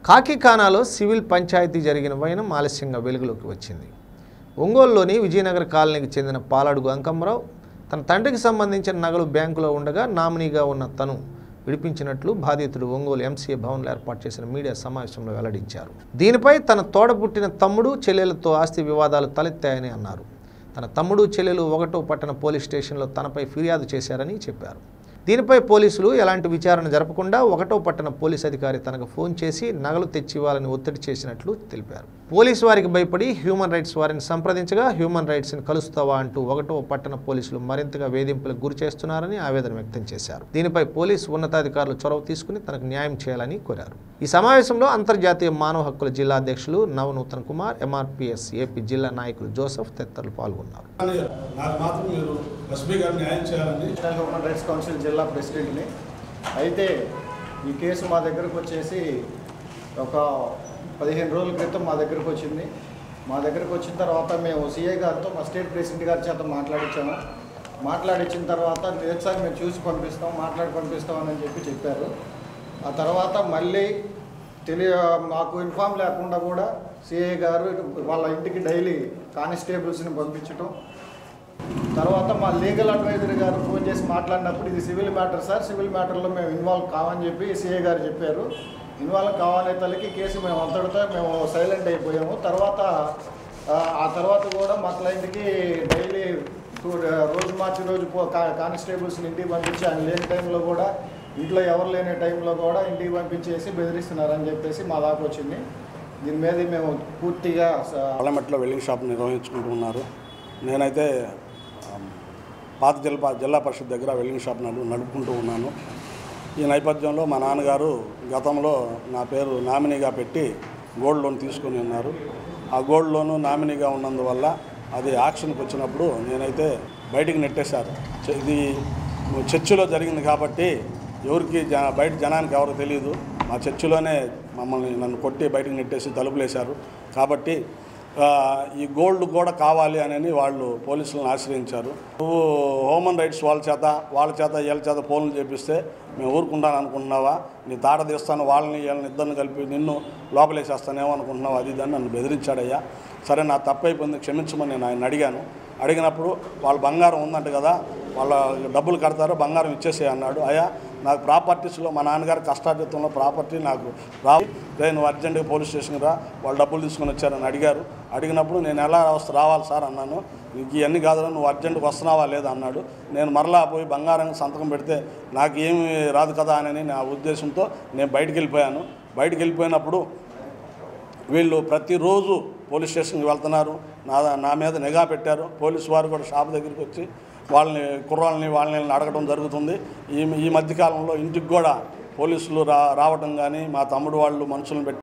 కాకికానాలో civil panchayat జరిగిన వైనం ఆలస్యంగా వెలుగులోకి వచ్చింది ఒంగోలులోని విజయనగర కాలనీకి చెందిన పాలడుగు అంకమ్మరావు తన తండ్రికి సంబంధించిన నగలు బ్యాంకులో ఉండగా నామినీగా ఉన్న తను విడిపించినట్లు బాధితుడు ఒంగోలు ఎంసీఏ భవన్లో ఏర్పాటు చేసిన మీడియా సమావేశంలో వెల్లడించారు దీనిపై తన తోడపుట్టిన తమ్ముడు చెల్లెలతో ఆస్తి వివాదాలు తలెత్తాయని అన్నారు తన తమ్ముడు చెల్లెలు ఒకటో పట్టణ పోలీస్ స్టేషన్లో తనపై ఫిర్యాదు చేశారని చెప్పారు దీనిపై పోలీసులు ఎలాంటి విచారణ జరపకుండా ఒకటో పట్టణ పోలీస్ అధికారి తనకు ఫోన్ చేసి నగలు తెచ్చివ్వాలని ఒత్తిడి చేసినట్లు తెలిపారు పోలీసు వారికి భయపడి హ్యూమన్ రైట్స్ వారిని సంప్రదించగా హ్యూమన్ రైట్స్ని కలుస్తావా అంటూ ఒకటో పట్టణ పోలీసులు మరింతగా వేధింపులకు గురి చేస్తున్నారని ఆవేదన వ్యక్తం చేశారు దీనిపై పోలీసు ఉన్నతాధికారులు చొరవ తీసుకుని తనకు న్యాయం చేయాలని కోరారు ఈ సమావేశంలో అంతర్జాతీయ మానవ హక్కుల జిల్లా అధ్యక్షులు నవనూతన్ కుమార్ ఎంఆర్పిఎస్ ఏపీ జిల్లా నాయకులు జోసెఫ్ తదితరులు పాల్గొన్నారు కానీ నాకు మాత్రం మీరు ఎస్పీ గారు న్యాయం చేయాలని నేషనల్ హ్యూమన్ రైట్స్ కౌన్సిల్ జిల్లా ప్రెసిడెంట్ని అయితే ఈ కేసు మా దగ్గరకు వచ్చేసి ఒక పదిహేను రోజుల క్రితం మా దగ్గరకు వచ్చింది మా దగ్గరకు వచ్చిన తర్వాత మేము సిఐ గారితో మా స్టేట్ ప్రెసిడెంట్ గారి చేత మాట్లాడించాము మాట్లాడించిన తర్వాత లేదు సార్ మేము చూసి పంపిస్తాం మాట్లాడి పంపిస్తాం అని చెప్పి చెప్పారు ఆ తర్వాత మళ్ళీ తెలియ మాకు ఇన్ఫామ్ లేకుండా కూడా సిఐ గారు వాళ్ళ ఇంటికి డైలీ కానిస్టేబుల్స్ని పంపించటం తర్వాత మా లీగల్ అడ్వైజర్ గారు ఫోన్ చేసి మాట్లాడినప్పుడు ఇది సివిల్ మ్యాటర్ సార్ సివిల్ మ్యాటర్లో మేము ఇన్వాల్వ్ కావని చెప్పి సిఐ గారు చెప్పారు ఇన్వాల్వ్ కావాలనే తలకి కేసు మేము అంతటితో మేము సైలెంట్ అయిపోయాము తర్వాత ఆ, ఆ తర్వాత కూడా మా క్లయింట్కి డైలీ టూ- రోజు మార్చి రోజు పో కా- కానిస్టేబుల్స్ని ఇంటికి పంపించి ఆయన లేని టైంలో కూడా ఇంట్లో ఎవరు లేని టైంలో కూడా ఇంటికి పంపించేసి బెదిరిస్తున్నారని చెప్పేసి మా దాకా వచ్చింది దీని మీద మేము పూర్తిగా స- పార్లమెంట్లో వెల్డింగ్ షాప్ నిర్వహించుకుంటూ ఉన్నారు నేనైతే ఆమ్, పాత జిల్లా జిల్లా పరిషత్ దగ్గర వెల్డింగ్ షాప్ నడు నడుపుకుంటూ ఉన్నాను ఈ నేపథ్యంలో మా నాన్నగారు గతంలో నా పేరు నామినీగా పెట్టి గోల్డ్ లోన్ తీసుకొని ఉన్నారు ఆ గోల్డ్ లోను నామినీగా ఉన్నందువల్ల అది ఆక్షన్కి వచ్చినప్పుడు నేనైతే బయటికి నెట్టేశారు చ- ఇది చర్చిలో జరిగింది కాబట్టి ఎవరికి జ బయట జనానికి ఎవరు తెలియదు మా చర్చిలోనే మమ్మల్ని నన్ను కొట్టి బయటకు నెట్టేసి తలుపులేశారు కాబట్టి ఆ, ఈ గోల్డ్ కూడా కావాలి అని వాళ్ళు పోలీసులను ఆశ్రయించారు నువ్వు హ్యూమన్ రైట్స్ వాళ్ళ చేత వాళ్ళ చేత వీళ్ళ చేత ఫోన్లు చేపిస్తే మేము ఊరుకుంటాను అనుకుంటున్నావా నీ తాట తీస్తాను వాళ్ళని వీళ్ళని ఇద్దరిని కలిపి నిన్ను లోపలేసేస్తానేమో అనుకుంటున్నావా అది ఇదని నన్ను బెదిరించాడయ్యా సరే నా తప్పైపోయింది క్షమించమని నేను ఆయన అడిగాను అడిగినప్పుడు వాళ్ళ బంగారం ఉందంట కదా వాళ్ళ డబ్బులు కడతారు బంగారం ఇచ్చేసే అన్నాడు అయ్యా నాకు ప్రాపర్టీస్లో మా నాన్నగారి కష్టార్జితంలో ప్రాపర్టీ నాకు రా రే నువ్వు అర్జెంటుగా పోలీస్ స్టేషన్కి రా వాళ్ళు డబ్బులు తీసుకొని వచ్చారని అడిగారు అడిగినప్పుడు నేను ఎలా వస్తా రావాలి సార్ అన్నాను నీకు ఇవన్నీ కాదురా నువ్వు అర్జెంటుగా వస్తున్నావా లేదా అన్నాడు నేను మరలా పోయి బంగారం సంతకం పెడితే నాకు ఏమి రాదు కదా అని నా ఉద్దేశంతో నేను బయటికి వెళ్ళిపోయాను బయటికి వెళ్ళిపోయినప్పుడు వీళ్ళు ప్రతిరోజు పోలీస్ స్టేషన్కి వెళ్తున్నారు నా నా మీద నిఘా పెట్టారు పోలీసు వారు కూడా షాప్ దగ్గరికి వచ్చి వాళ్ళని కుర్రాళ్ళని వాళ్ళని అడగడం జరుగుతుంది ఈ ఈ మధ్యకాలంలో ఇంటికి కూడా పోలీసులు రా రావడం కానీ మా తమ్ముడు వాళ్ళు మనుషులను పెట్టి